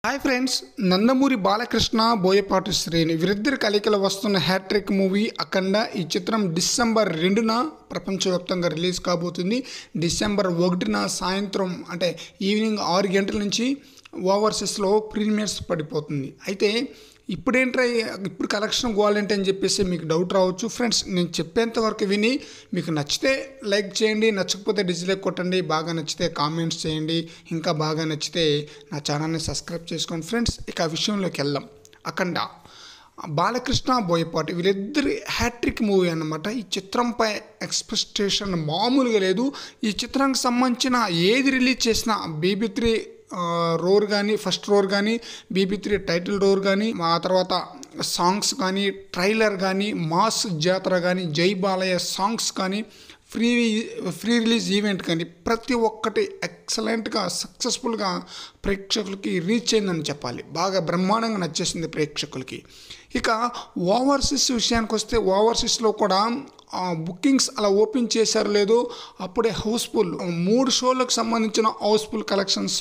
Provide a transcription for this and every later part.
hi friends Nandamuri Balakrishna Boyapati Srinu వీరిద్దరి కలికలు వస్తున్న hat trick movie అఖండ ఈ చిత్రం డిసెంబర్ రెండున ప్రపంచవ్యాప్తంగా రిలీజ్ కాబోతుంది డిసెంబర్ ఒకటిన సాయంత్రం అంటే ఈవినింగ్ ఆరు గంటల నుంచి ఓవర్సీస్లో ప్రీమియర్స్ పడిపోతుంది అయితే ఇప్పుడేంట్రా ఇప్పుడు కలెక్షన్ గోవాలంటే అని చెప్పేసి మీకు డౌట్ రావచ్చు ఫ్రెండ్స్ నేను చెప్పేంత వరకు విని మీకు నచ్చితే లైక్ చేయండి నచ్చకపోతే డిస్లైక్ కొట్టండి బాగా నచ్చితే కామెంట్స్ చేయండి ఇంకా బాగా నచ్చితే నా ఛానల్ని సబ్స్క్రైబ్ చేసుకోండి ఫ్రెండ్స్ ఇక ఆ విషయంలోకి వెళ్దాం అఖండ బాలకృష్ణ బోయపాటి వీళ్ళిద్దరి హ్యాట్రిక్ మూవీ అన్నమాట ఈ చిత్రంపై ఎక్స్పెక్టేషన్ మామూలుగా లేదు ఈ చిత్రానికి సంబంధించిన ఏది రిలీజ్ చేసినా బీబీ త్రీ రోర్ కానీ ఫస్ట్ రోర్ కానీ బీబీ త్రీ టైటిల్ రోర్ కానీ ఆ తర్వాత సాంగ్స్ కానీ ట్రైలర్ కానీ మాస్ జాతర కానీ జై బాలయ్య సాంగ్స్ కానీ ఫ్రీ ఫ్రీ రిలీజ్ ఈవెంట్ కానీ ప్రతి ఒక్కటి ఎక్సలెంట్గా సక్సెస్ఫుల్గా ప్రేక్షకులకి రీచ్ అయిందని చెప్పాలి బాగా బ్రహ్మాండంగా నచ్చేసింది ప్రేక్షకులకి ఇక ఓవర్సీస్ విషయానికి వస్తే ఓవర్సీస్లో కూడా బుకింగ్స్ అలా ఓపెన్ చేశారు లేదో అప్పుడే హౌస్ఫుల్ మూడు షోలకు సంబంధించిన హౌస్ఫుల్ కలెక్షన్స్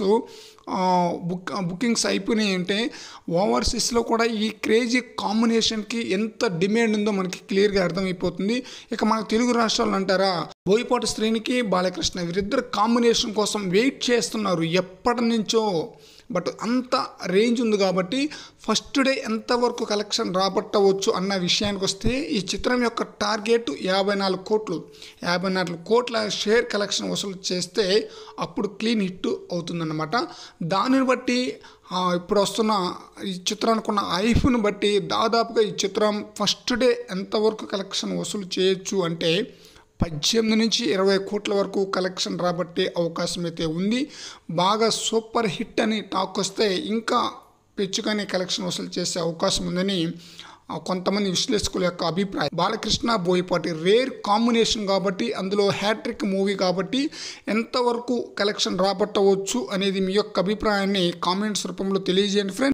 బుక్ బుకింగ్స్ అయిపోయినాయి అంటే ఓవర్సీస్లో కూడా ఈ క్రేజీ కాంబినేషన్కి ఎంత డిమాండ్ ఉందో మనకి క్లియర్గా అర్థమైపోతుంది ఇక మన తెలుగు రాష్ట్రాలు అంటారా బోయపాటి శ్రేణికి బాలకృష్ణ వీరిద్దరు కాంబినేషన్ కోసం వెయిట్ చేస్తున్నారు ఎప్పటి నుంచో బట్ అంత రేంజ్ ఉంది కాబట్టి ఫస్ట్ డే ఎంతవరకు కలెక్షన్ రాబట్టవచ్చు అన్న విషయానికి వస్తే ఈ చిత్రం యొక్క టార్గెట్ యాభై నాలుగు కోట్లు యాభై నాలుగు కోట్ల షేర్ కలెక్షన్ వసూలు చేస్తే అప్పుడు క్లీన్ హిట్ అవుతుందన్నమాట దానిని బట్టి ఇప్పుడు వస్తున్న ఈ చిత్రానికి ఉన్న ఐఫ్ను బట్టి దాదాపుగా ఈ చిత్రం ఫస్ట్ డే ఎంతవరకు కలెక్షన్ వసూలు చేయొచ్చు అంటే పద్దెనిమిది నుంచి ఇరవై కోట్ల వరకు కలెక్షన్ రాబట్టే అవకాశం అయితే ఉంది బాగా సూపర్ హిట్ అని టాక్ వస్తే ఇంకా పెంచుకొని కలెక్షన్ వసూలు చేసే అవకాశం ఉందని కొంతమంది విశ్లేషకుల యొక్క అభిప్రాయం బాలకృష్ణ బోయపాటి రేర్ కాంబినేషన్ కాబట్టి అందులో హ్యాట్రిక్ మూవీ కాబట్టి ఎంతవరకు కలెక్షన్ రాబట్టవచ్చు అనేది మీ యొక్క అభిప్రాయాన్ని కామెంట్స్ రూపంలో తెలియజేయండి ఫ్రెండ్స్